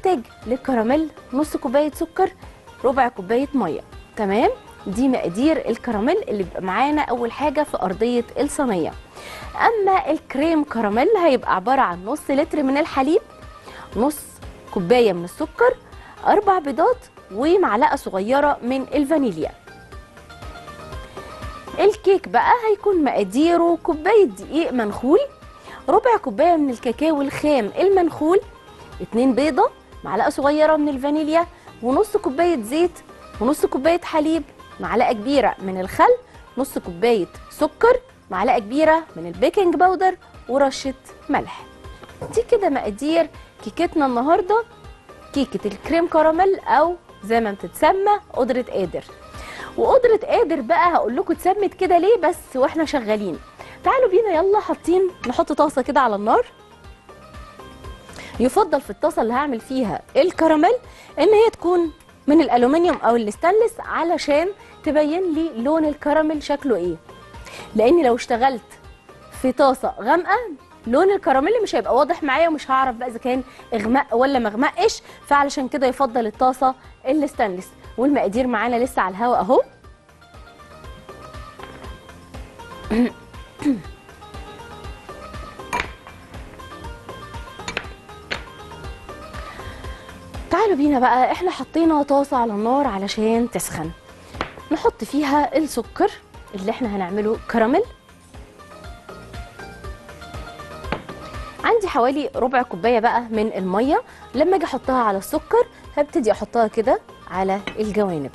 هنحتاج للكراميل نص كوبايه سكر ربع كوبايه ميه تمام دي مقادير الكراميل اللي بيبقى معانا اول حاجه في ارضيه الصينيه اما الكريم كراميل هيبقى عباره عن نص لتر من الحليب نص كوبايه من السكر اربع بيضات ومعلقه صغيره من الفانيليا الكيك بقى هيكون مقاديره كوبايه دقيق منخول ربع كوبايه من الكاكاو الخام المنخول اتنين بيضه معلقه صغيره من الفانيليا ونص كوبايه زيت ونص كوبايه حليب معلقه كبيره من الخل نص كوبايه سكر معلقه كبيره من البيكنج باودر ورشه ملح دي كده مقادير كيكتنا النهارده كيكه الكريم كراميل او زي ما بتتسمى قدره قادر وقدره قادر بقى هقول لكم اتسمت كده ليه بس واحنا شغالين تعالوا بينا يلا حاطين نحط طاسه كده على النار يفضل في الطاسه اللي هعمل فيها الكراميل ان هي تكون من الالومنيوم او الستانلس علشان تبين لي لون الكراميل شكله ايه لاني لو اشتغلت في طاسه غامقه لون الكراميل مش هيبقى واضح معايا ومش هعرف بقى اذا كان اغمق ولا مغمقش فعلشان كده يفضل الطاسه الستانلس والمقادير معانا لسه على الهواء اهو تعالوا بينا بقى احنا حطينا طاسه على النار علشان تسخن نحط فيها السكر اللي احنا هنعمله كراميل عندي حوالي ربع كوبايه بقى من الميه لما اجي احطها على السكر هبتدي احطها كده على الجوانب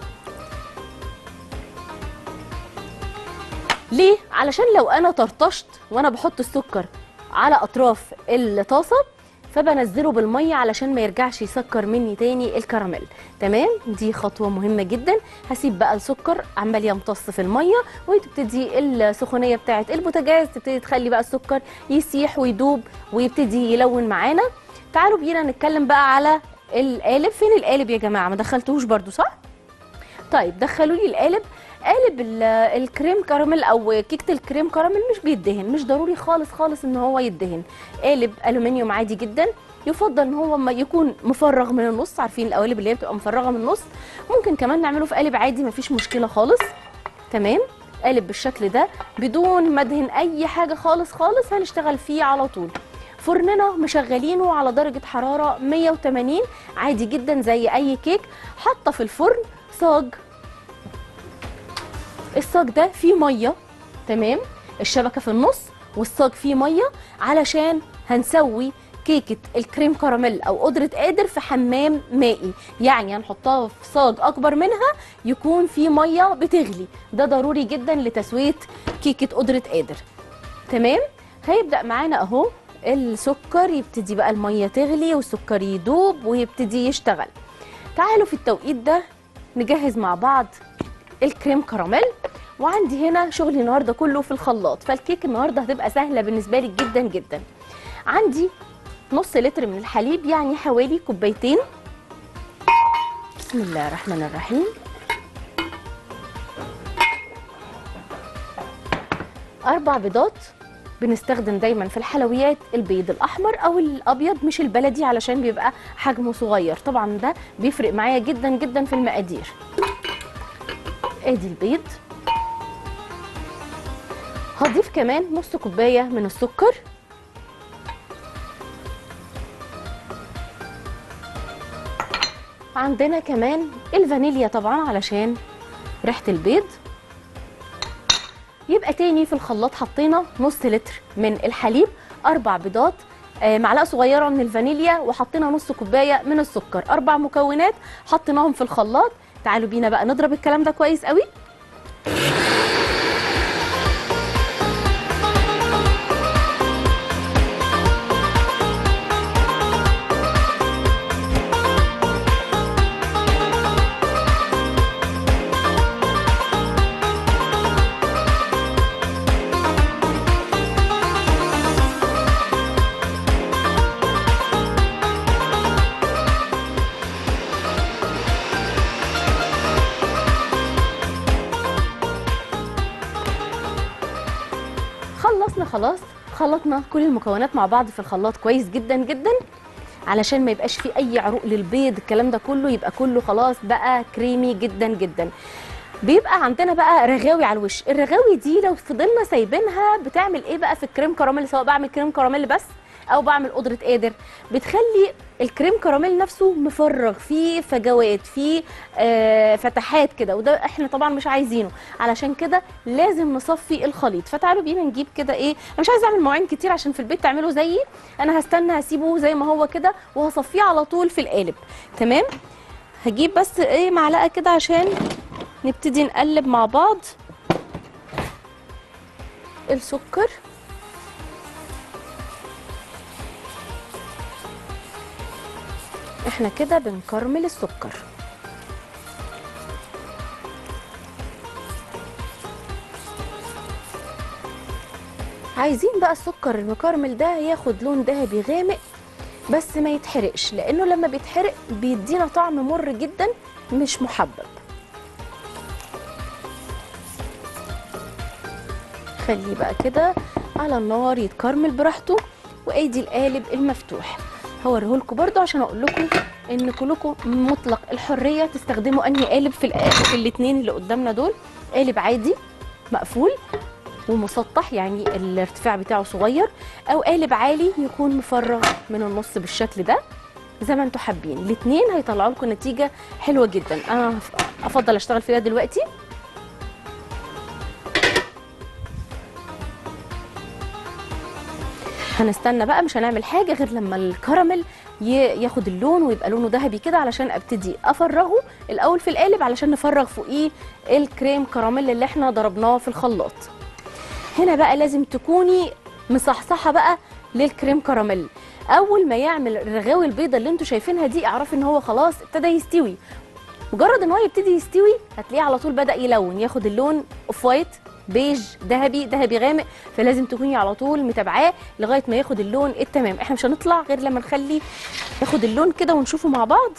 ليه علشان لو انا طرطشت وانا بحط السكر على اطراف الطاسه فبنزله بالميه علشان ما يرجعش يسكر مني تاني الكراميل تمام دي خطوه مهمه جدا هسيب بقى السكر عمال يمتص في الميه وتبتدي السخونيه بتاعه البوتاجاز تبتدي تخلي بقى السكر يسيح ويدوب ويبتدي يلون معانا تعالوا بينا نتكلم بقى على القالب فين القالب يا جماعه ما دخلتوش برضو صح طيب دخلوا لي القالب قالب ال- الكريم كراميل او كيكه الكريم كراميل مش بيدهن مش ضروري خالص خالص ان هو يدهن قالب الومنيوم عادي جدا يفضل ان هو ما يكون مفرغ من النص عارفين القوالب اللي هي بتبقى مفرغه من النص ممكن كمان نعمله في قالب عادي مفيش مشكله خالص تمام قالب بالشكل ده بدون ما ادهن اي حاجه خالص خالص هنشتغل فيه على طول فرننا مشغلينه على درجه حراره 180 عادي جدا زي اي كيك حاطه في الفرن صاج الصاج ده فيه ميه تمام الشبكه في النص والصاج فيه ميه علشان هنسوي كيكه الكريم كراميل او قدره قادر في حمام مائي يعني هنحطها في صاج اكبر منها يكون فيه ميه بتغلي ده ضروري جدا لتسويه كيكه قدره قادر تمام هيبدا معانا اهو السكر يبتدي بقى الميه تغلي والسكر يدوب ويبتدي يشتغل تعالوا في التوقيت ده نجهز مع بعض الكريم كراميل وعندي هنا شغلي النهارده كله في الخلاط فالكيك النهارده هتبقى سهله بالنسبه لي جدا جدا عندي نص لتر من الحليب يعني حوالي كوبايتين بسم الله الرحمن الرحيم اربع بيضات بنستخدم دايما في الحلويات البيض الاحمر او الابيض مش البلدي علشان بيبقى حجمه صغير طبعا ده بيفرق معايا جدا جدا في المقادير ادي البيض هضيف كمان نص كوبايه من السكر عندنا كمان الفانيليا طبعا علشان ريحه البيض يبقى تاني في الخلاط حطينا نص لتر من الحليب اربع بيضات آه، معلقه صغيره من الفانيليا وحطينا نص كوبايه من السكر اربع مكونات حطيناهم في الخلاط تعالوا بينا بقى نضرب الكلام ده كويس قوي خلصنا خلاص خلطنا كل المكونات مع بعض في الخلاط كويس جدا جدا علشان ما يبقاش فيه اي عروق للبيض الكلام ده كله يبقى كله خلاص بقى كريمي جدا جدا بيبقى عندنا بقى رغاوي على الوش الرغاوي دي لو فضلنا سايبينها بتعمل ايه بقى في الكريم كراميل سواء بعمل كريم كراميل بس او بعمل قدره قادر بتخلي الكريم كراميل نفسه مفرغ فيه فجوات فيه آه فتحات كده وده احنا طبعا مش عايزينه علشان كده لازم نصفي الخليط فتعالوا بينا نجيب كده ايه انا مش عايزه اعمل مواعين كتير عشان في البيت تعملوا زيي انا هستنى هسيبه زي ما هو كده وهصفيه على طول في القالب تمام هجيب بس ايه معلقه كده عشان نبتدي نقلب مع بعض السكر احنا كده بنكرمل السكر عايزين بقى السكر المكرمل ده ياخد لون ذهبي غامق بس ما يتحرقش لانه لما بيتحرق بيدينا طعم مر جدا مش محبب خليه بقى كده على النار يتكرمل براحته وادي القالب المفتوح هوريهولكوا برضو عشان اقول لكم ان كلكم مطلق الحريه تستخدموا انهي قالب في الق- في الاثنين اللي قدامنا دول قالب عادي مقفول ومسطح يعني الارتفاع بتاعه صغير او قالب عالي يكون مفرغ من النص بالشكل ده زي ما انتوا حابين الاثنين هيطلعوا لكم نتيجه حلوه جدا انا افضل اشتغل في ده دلوقتي هنستنى بقى مش هنعمل حاجه غير لما الكراميل ي- ياخد اللون ويبقى لونه ذهبي كده علشان ابتدي افرغه الاول في القالب علشان نفرغ فوقيه الكريم كراميل اللي احنا ضربناه في الخلاط هنا بقى لازم تكوني مصحصحه بقى للكريم كراميل اول ما يعمل الرغاوي البيضه اللي انتوا شايفينها دي اعرفي ان هو خلاص ابتدى يستوي مجرد ان هو يبتدي يستوي هتلاقيه على طول بدا يلون ياخد اللون اوف وايت بيج ذهبي ذهبي غامق فلازم تكوني على طول متابعاه لغايه ما ياخد اللون التمام احنا مش هنطلع غير لما نخلي ياخد اللون كده ونشوفه مع بعض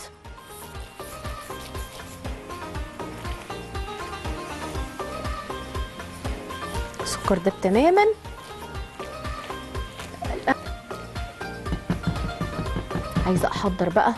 السكر ده تماما عايزه احضر بقى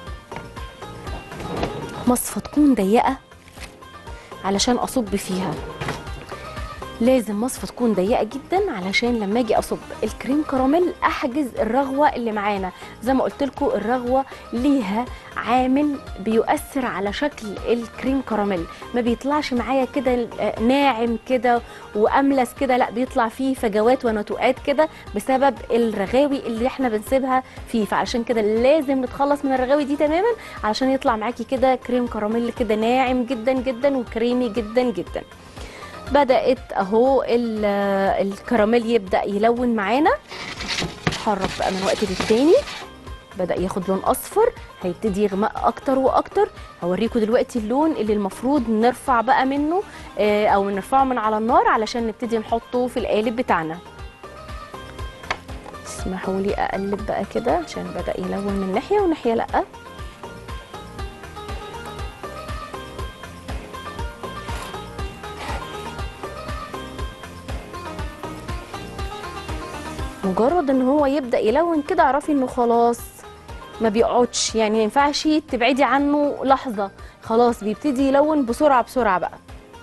مصفى تكون ضيقه علشان اصب فيها لازم مصفى تكون ضيقه جدا علشان لما اجي اصب الكريم كراميل احجز الرغوه اللي معانا زي ما قلت لكم الرغوه ليها عامل بيؤثر على شكل الكريم كراميل ما بيطلعش معايا كده آه، ناعم كده واملس كده لا بيطلع فيه فجوات ونتوءات كده بسبب الرغاوي اللي احنا بنسيبها فيه فعشان كده لازم نتخلص من الرغاوي دي تماما علشان يطلع معاكي كده كريم كراميل كده ناعم جدا جدا وكريمي جدا جدا بدات اهو ال- الكراميل يبدا يلون معانا اتحرك بقى من وقت للتاني بدا ياخد لون اصفر هيبتدي يغمق اكتر واكتر هوريكم دلوقتي اللون اللي المفروض نرفع بقى منه آه، او نرفعه من على النار علشان نبتدي نحطه في القالب بتاعنا اسمحوا لي اقلب بقى كده عشان بدا يلون من ناحيه وناحيه لا مجرد ان هو يبدا يلون كده اعرفي انه خلاص ما بيقعدش يعني ما ينفعش تبعدي عنه لحظه خلاص بيبتدي يلون بسرعه بسرعه بقى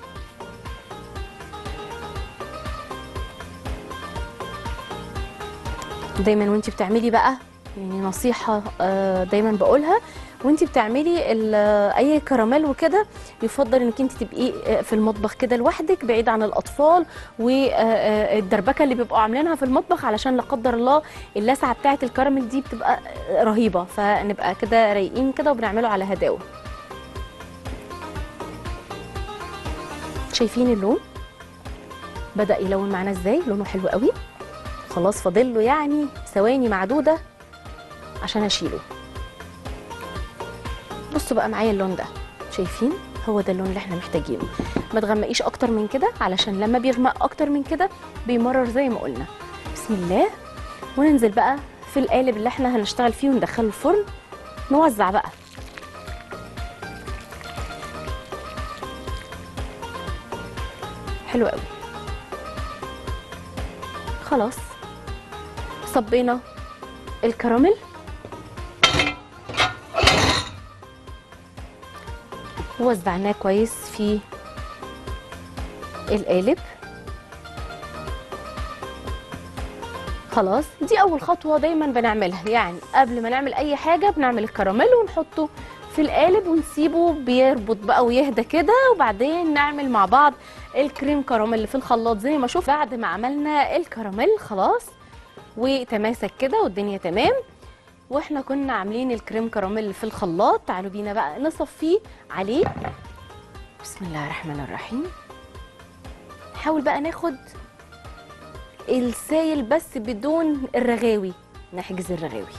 دايما وانت بتعملي بقى يعني نصيحه آه، دايما بقولها وانت بتعملي ال- اي كراميل وكده يفضل انك انت تبقي آه، في المطبخ كده لوحدك بعيد عن الاطفال والدربكه اللي بيبقوا عاملينها في المطبخ علشان لا قدر الله اللسعه بتاعه الكراميل دي بتبقى آه، رهيبه فنبقى كده رايقين كده وبنعمله على هداوه شايفين اللون بدا يلون معانا ازاي لونه حلو قوي خلاص فاضل له يعني ثواني معدوده عشان اشيله بصوا بقى معايا اللون ده شايفين هو ده اللون اللي احنا محتاجينه ما تغمقيش اكتر من كده علشان لما بيغمق اكتر من كده بيمرر زي ما قلنا بسم الله وننزل بقى في القالب اللي احنا هنشتغل فيه وندخله الفرن نوزع بقى حلو قوي خلاص صبينا الكراميل ووزعناه كويس في القالب خلاص دي اول خطوه دايما بنعملها يعني قبل ما نعمل اي حاجه بنعمل الكراميل ونحطه في القالب ونسيبه بيربط بقى ويهدى كده وبعدين نعمل مع بعض الكريم كراميل في الخلاط زي ما شوف بعد ما عملنا الكراميل خلاص وتماسك كده والدنيا تمام واحنا كنا عاملين الكريم كراميل في الخلاط تعالوا بينا بقى نصفيه عليه بسم الله الرحمن الرحيم نحاول بقى ناخد السايل بس بدون الرغاوي نحجز الرغاوي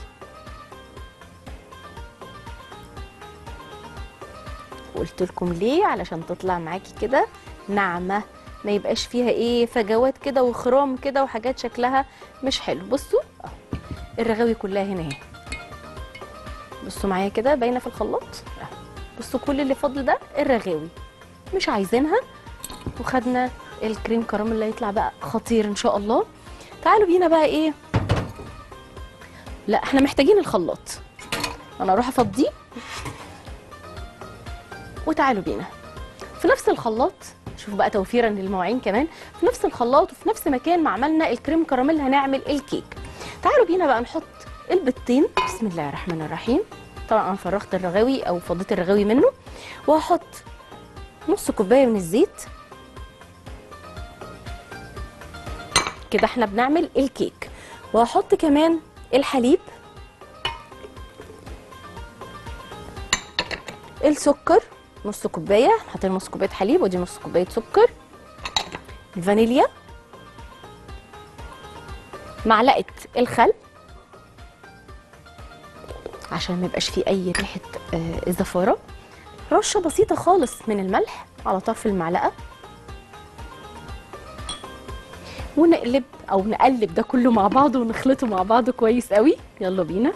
قلت لكم ليه علشان تطلع معاكي كده ناعمه ما يبقاش فيها ايه فجوات كده وخرام كده وحاجات شكلها مش حلو بصوا اهو الرغاوي كلها هنا اهي بصوا معايا كده باينه في الخلاط اهو بصوا كل اللي فاضل ده الرغاوي مش عايزينها وخدنا الكريم كراميل اللي هيطلع بقى خطير ان شاء الله تعالوا بينا بقى ايه لا احنا محتاجين الخلاط انا اروح افضيه وتعالوا بينا في نفس الخلاط شوفوا بقى توفيرا للمواعين كمان في نفس الخلاط وفي نفس مكان ما عملنا الكريم كراميل هنعمل الكيك تعالوا بينا بقى نحط البيضتين بسم الله الرحمن الرحيم طبعا انا فرغت الرغاوي او فضيت الرغاوي منه وهحط نص كوبايه من الزيت كده احنا بنعمل الكيك وهحط كمان الحليب السكر نص كوبايه حاطين نص كوبايه حليب ودي نص كوبايه سكر الفانيليا معلقه الخل عشان ما يبقاش فيه اي ريحه آه، زفاره رشه بسيطه خالص من الملح على طرف المعلقه ونقلب او نقلب ده كله مع بعض ونخلطه مع بعض كويس قوي يلا بينا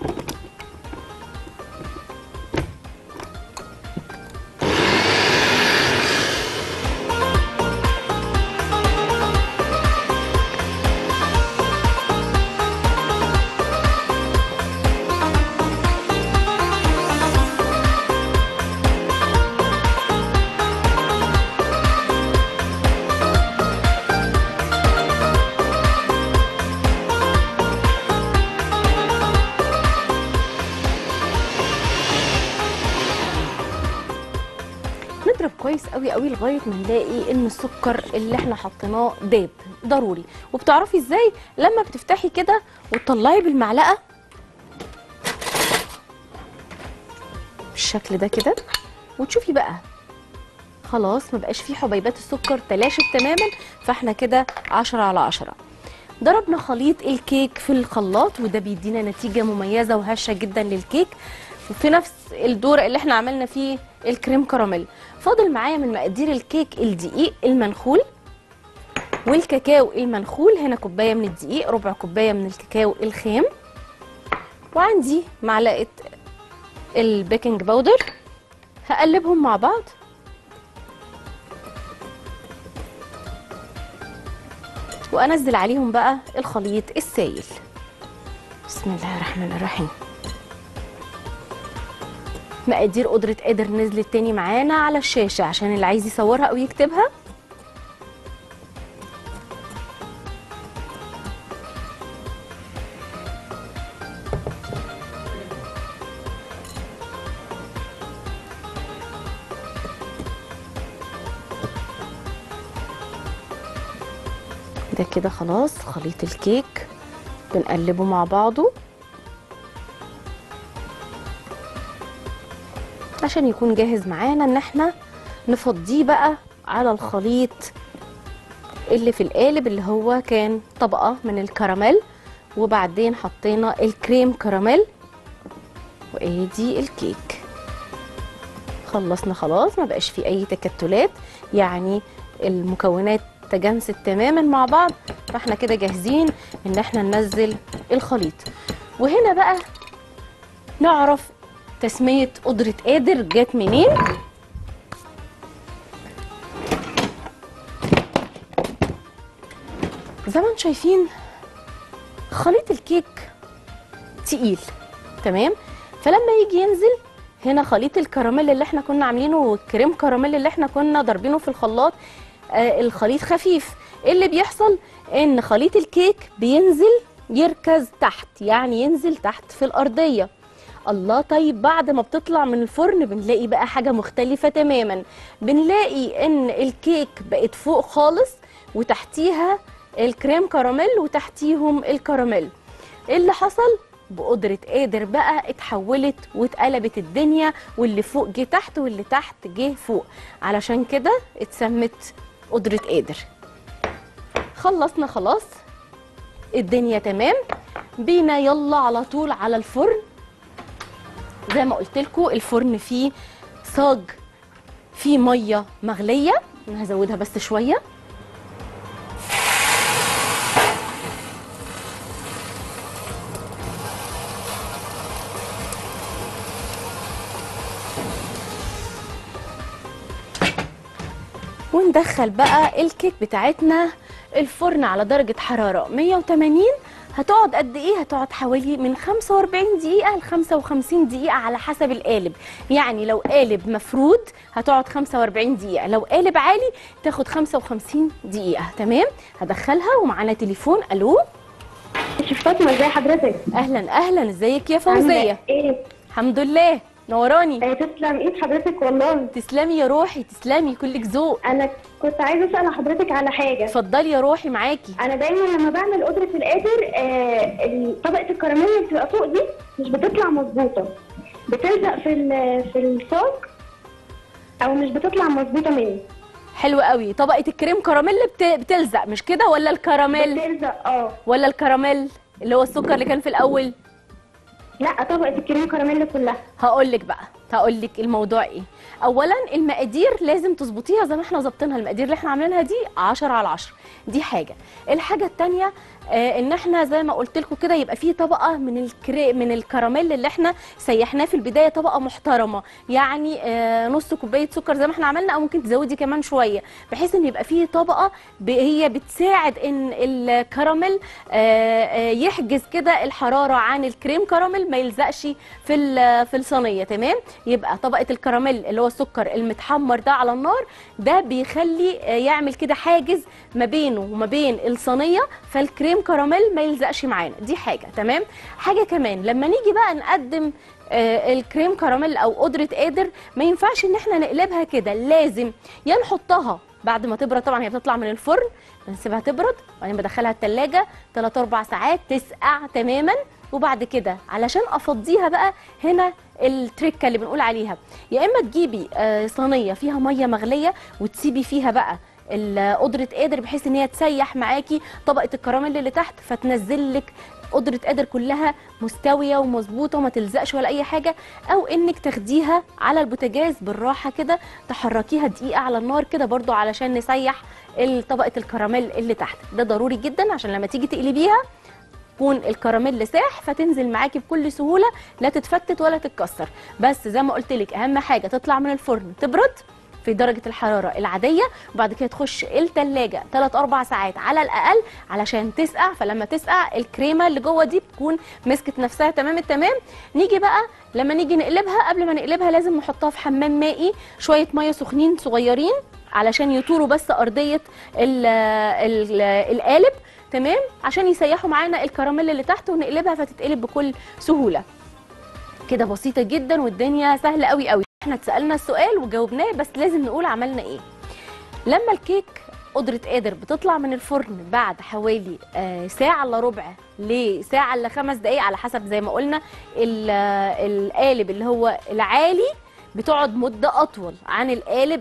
نضرب كويس قوي قوي لغايه ما نلاقي ان السكر اللي احنا حطيناه داب ضروري وبتعرفي ازاي لما بتفتحي كده وتطلعي بالمعلقه بالشكل ده كده وتشوفي بقى خلاص ما بقاش فيه حبيبات السكر تلاشت تماما فاحنا كده عشرة على عشرة ضربنا خليط الكيك في الخلاط وده بيدينا نتيجة مميزة وهشة جدا للكيك وفي نفس الدور اللي احنا عملنا فيه الكريم كراميل فاضل معايا من مقادير الكيك الدقيق المنخول والكاكاو المنخول هنا كوبايه من الدقيق ربع كوبايه من الكاكاو الخام وعندي معلقه البيكنج باودر هقلبهم مع بعض وانزل عليهم بقى الخليط السائل بسم الله الرحمن الرحيم مقادير قدرة قادر نزلت تاني معانا على الشاشة عشان اللي عايز يصورها أو يكتبها ده كده خلاص خليط الكيك بنقلبه مع بعضه عشان يكون جاهز معانا ان احنا نفضيه بقى على الخليط اللي في القالب اللي هو كان طبقة من الكراميل وبعدين حطينا الكريم كراميل وادي الكيك خلصنا خلاص ما بقاش فيه اي تكتلات يعني المكونات تجانست تماما مع بعض فاحنا كده جاهزين ان احنا ننزل الخليط وهنا بقى نعرف تسمية قدرة قادر جت منين زي ما انتم شايفين خليط الكيك تقيل تمام فلما يجي ينزل هنا خليط الكراميل اللي احنا كنا عاملينه والكريم كراميل اللي احنا كنا ضاربينه في الخلاط آه الخليط خفيف ايه اللي بيحصل ان خليط الكيك بينزل يركز تحت يعني ينزل تحت في الارضيه الله طيب بعد ما بتطلع من الفرن بنلاقي بقى حاجه مختلفه تماما بنلاقي ان الكيك بقت فوق خالص وتحتيها الكريم كراميل وتحتيهم الكراميل ايه اللي حصل بقدرة قادر بقى اتحولت واتقلبت الدنيا واللي فوق جه تحت واللي تحت جه فوق علشان كده اتسمت قدرة قادر خلصنا خلاص الدنيا تمام بينا يلا على طول على الفرن زي ما قلت لكم الفرن فيه صاج فيه ميه مغليه انا هزودها بس شويه وندخل بقى الكيك بتاعتنا الفرن على درجة حرارة 180 هتقعد قد ايه هتقعد حوالي من 45 دقيقة ل 55 دقيقة على حسب القالب يعني لو قالب مفرود هتقعد 45 دقيقة لو قالب عالي تاخد 55 دقيقة تمام هدخلها ومعانا تليفون الو شيف فاطمه ازي حضرتك اهلا اهلا ازيك يا عاملة فوزية ايه الحمد لله نوراني آه، تسلم ايد حضرتك والله تسلمي يا روحي تسلمي كلك ذوق انا كنت عايزه اسال حضرتك على حاجه اتفضلي يا روحي معاكي انا دايما لما بعمل قدره القادر آه طبقه الكراميل اللي بتبقى فوق دي مش بتطلع مظبوطه بتلزق في ال- في الصاج او مش بتطلع مظبوطه مني حلو قوي طبقة الكريم كراميل بت... بتلزق مش كده ولا الكراميل بتلزق اه ولا الكراميل اللي هو السكر اللي كان في الاول لا طبقه الكريم كراميل كلها هقول لك بقى هقول لك الموضوع ايه اولا المقادير لازم تظبطيها زي ما احنا ظابطينها المقادير اللي احنا عاملينها دي 10 على 10 دي حاجه الحاجه الثانيه آه ان احنا زي ما قلت لكم كده يبقى فيه طبقه من الكري من الكراميل اللي احنا سيحناه في البدايه طبقه محترمه يعني آه نص كوبايه سكر زي ما احنا عملنا او ممكن تزودي كمان شويه بحيث ان يبقى فيه طبقه ب- هي بتساعد ان الكراميل آه آه يحجز كده الحراره عن الكريم كراميل ما يلزقش في ال- في الصينيه تمام يبقى طبقه الكراميل اللي هو السكر المتحمر ده على النار ده بيخلي آه، يعمل كده حاجز ما بينه وما بين الصينيه فالكريم كراميل ما يلزقش معانا دي حاجه تمام حاجه كمان لما نيجي بقى نقدم آه، الكريم كراميل او قدره قادر ما ينفعش ان احنا نقلبها كده لازم يا نحطها بعد ما تبرد طبعا هي بتطلع من الفرن بنسيبها تبرد وبعدين بدخلها التلاجة 3 4 ساعات تسقع تماما وبعد كده علشان افضيها بقى هنا التريكه اللي بنقول عليها يا اما تجيبي آه، صينيه فيها ميه مغليه وتسيبي فيها بقى ال- قدره قادر بحيث ان هي تسيح معاكي طبقه الكراميل اللي تحت فتنزل لك قدره قادر كلها مستويه ومظبوطه وما تلزقش ولا اي حاجه او انك تاخديها على البوتاجاز بالراحه كده تحركيها دقيقه على النار كده برضو علشان نسيح ال- طبقه الكراميل اللي تحت ده ضروري جدا عشان لما تيجي تقلبيها يكون الكراميل ساح فتنزل معاكي بكل سهوله لا تتفتت ولا تتكسر بس زي ما قلت لك اهم حاجه تطلع من الفرن تبرد في درجة الحرارة العادية وبعد كده تخش التلاجة 3 4 ساعات على الأقل علشان تسقع فلما تسقع الكريمة اللي جوه دي بتكون مسكت نفسها تمام التمام نيجي بقى لما نيجي نقلبها قبل ما نقلبها لازم نحطها في حمام مائي شوية مية سخنين صغيرين علشان يطوروا بس أرضية ال- ال- القالب تمام عشان يسيحوا معانا الكراميل اللي تحت ونقلبها فتتقلب بكل سهولة كده بسيطة جدا والدنيا سهلة قوي قوي احنا اتسألنا السؤال وجاوبناه بس لازم نقول عملنا ايه لما الكيك قدرة قادر بتطلع من الفرن بعد حوالي آه، ساعة الا ربع لساعة الا خمس دقايق على حسب زي ما قلنا ال- آه، القالب اللي هو العالي بتقعد مدة أطول عن القالب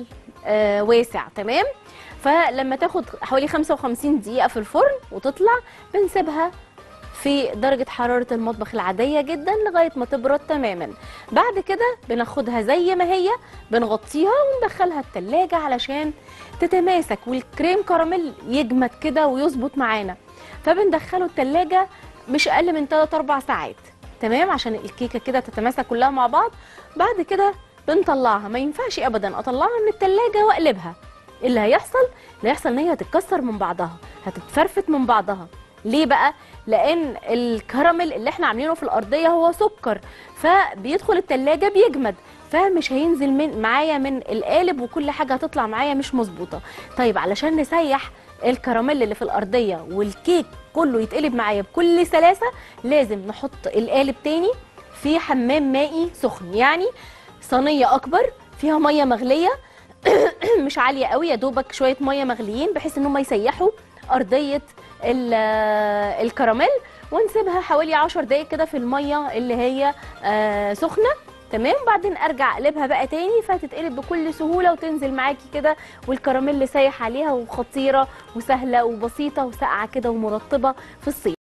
الواسع تمام فلما تاخد حوالي 55 دقيقة في الفرن وتطلع بنسيبها في درجة حرارة المطبخ العادية جدا لغاية ما تبرد تماما بعد كده بناخدها زي ما هي بنغطيها وندخلها التلاجة علشان تتماسك والكريم كراميل يجمد كده ويظبط معانا فبندخله التلاجة مش أقل من 3 4 ساعات تمام عشان الكيكة كده تتماسك كلها مع بعض بعد كده بنطلعها ما ينفعش أبدا أطلعها من التلاجة وأقلبها اللي هيحصل اللي هيحصل ان هي هتتكسر من بعضها هتتفرفت من بعضها ليه بقى لان الكراميل اللي احنا عاملينه في الارضيه هو سكر فبيدخل التلاجة بيجمد فمش هينزل من معايا من القالب وكل حاجه هتطلع معايا مش مظبوطه طيب علشان نسيح الكراميل اللي في الارضيه والكيك كله يتقلب معايا بكل سلاسه لازم نحط القالب تاني في حمام مائي سخن يعني صينيه اكبر فيها ميه مغليه مش عاليه قوي يا دوبك شويه ميه مغليين بحيث ان هم يسيحوا ارضيه ال- الكراميل ونسيبها حوالي 10 دقايق كده في الميه اللي هي آه، سخنه تمام بعدين ارجع اقلبها بقى تاني فهتتقلب بكل سهوله وتنزل معاكي كده والكراميل سايح عليها وخطيره وسهله وبسيطه وساقعه كده ومرطبه في الصيف